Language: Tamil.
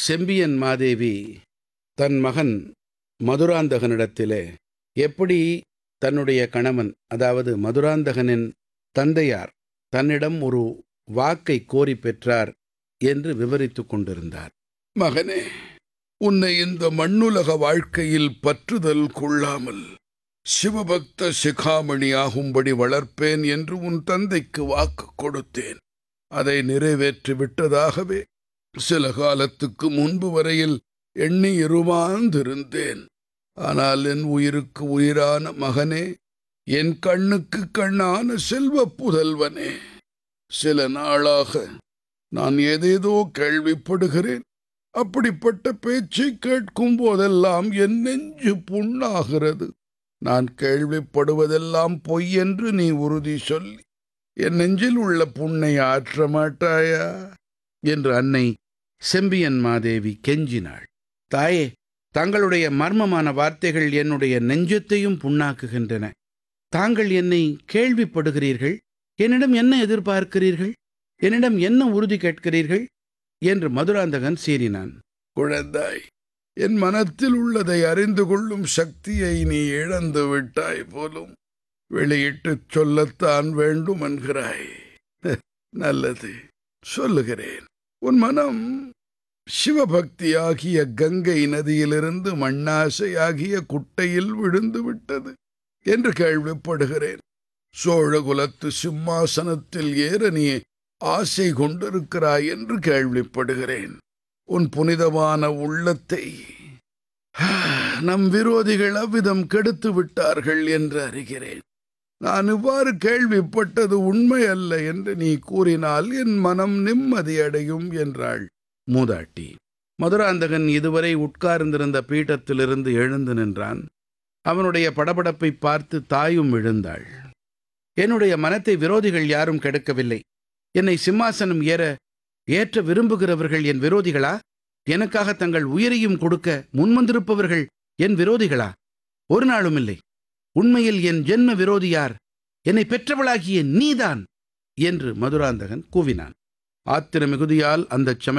செம்பியன் மாதேவி தன் மகன் மதுராந்தகனிடத்திலே எப்படி தன்னுடைய கணவன் அதாவது மதுராந்தகனின் தந்தையார் தன்னிடம் ஒரு வாக்கை கோரி பெற்றார் என்று விவரித்துக் கொண்டிருந்தார் மகனே உன்னை இந்த மண்ணுலக வாழ்க்கையில் பற்றுதல் கொள்ளாமல் சிவபக்த சிகாமணி ஆகும்படி வளர்ப்பேன் என்று உன் தந்தைக்கு வாக்கு கொடுத்தேன் அதை நிறைவேற்றி விட்டதாகவே சில காலத்துக்கு முன்பு வரையில் எண்ணி இருமாந்திருந்தேன் ஆனால் என் உயிருக்கு உயிரான மகனே என் கண்ணுக்கு கண்ணான செல்வ புதல்வனே சில நாளாக நான் ஏதேதோ கேள்விப்படுகிறேன் அப்படிப்பட்ட பேச்சை கேட்கும் போதெல்லாம் என் நெஞ்சு புண்ணாகிறது நான் கேள்விப்படுவதெல்லாம் பொய் என்று நீ உறுதி சொல்லி என் நெஞ்சில் உள்ள புண்ணை ஆற்ற மாட்டாயா என்று அன்னை செம்பியன் மாதேவி கெஞ்சினாள் தாயே தங்களுடைய மர்மமான வார்த்தைகள் என்னுடைய நெஞ்சத்தையும் புண்ணாக்குகின்றன தாங்கள் என்னை கேள்விப்படுகிறீர்கள் என்னிடம் என்ன எதிர்பார்க்கிறீர்கள் என்னிடம் என்ன உறுதி கேட்கிறீர்கள் என்று மதுராந்தகன் சீறினான் குழந்தாய் என் மனத்தில் உள்ளதை அறிந்து கொள்ளும் சக்தியை நீ இழந்து விட்டாய் போலும் வெளியிட்டுச் சொல்லத்தான் வேண்டும் என்கிறாய் நல்லது சொல்லுகிறேன் உன் மனம் சிவபக்தியாகிய கங்கை நதியிலிருந்து மண்ணாசையாகிய குட்டையில் விழுந்து விட்டது என்று கேள்விப்படுகிறேன் சோழகுலத்து சிம்மாசனத்தில் ஏற நீ ஆசை கொண்டிருக்கிறாய் என்று கேள்விப்படுகிறேன் உன் புனிதமான உள்ளத்தை நம் விரோதிகள் அவ்விதம் கெடுத்து விட்டார்கள் என்று அறிகிறேன் நான் இவ்வாறு கேள்விப்பட்டது உண்மை அல்ல என்று நீ கூறினால் என் மனம் நிம்மதியடையும் என்றாள் மூதாட்டி மதுராந்தகன் இதுவரை உட்கார்ந்திருந்த பீഠத்திலிருந்து எழுந்து நின்றான் அவனுடைய படபடப்பை பார்த்து தாயும் விழுந்தாள் என்னுடைய மனத்தை விரோதிகள் யாரும் கெடுக்கவில்லை என்னை சிம்மாசனம் ஏற ஏற்ற விரும்புகிறவர்கள் என் விரோதிகளா எனக்காக தங்கள் உயிரையும் கொடுக்க முன்வந்திருப்பவர்கள் என் விரோதிகளா ஒரு நாளும் இல்லை உண்மையில் என் ஜென்ம விரோதி யார் என்னை பெற்றவளாகிய நீதான் என்று மதுராந்தகன் கூவினான் ஆத்திர மிகுதியால் அந்தச் சமயம்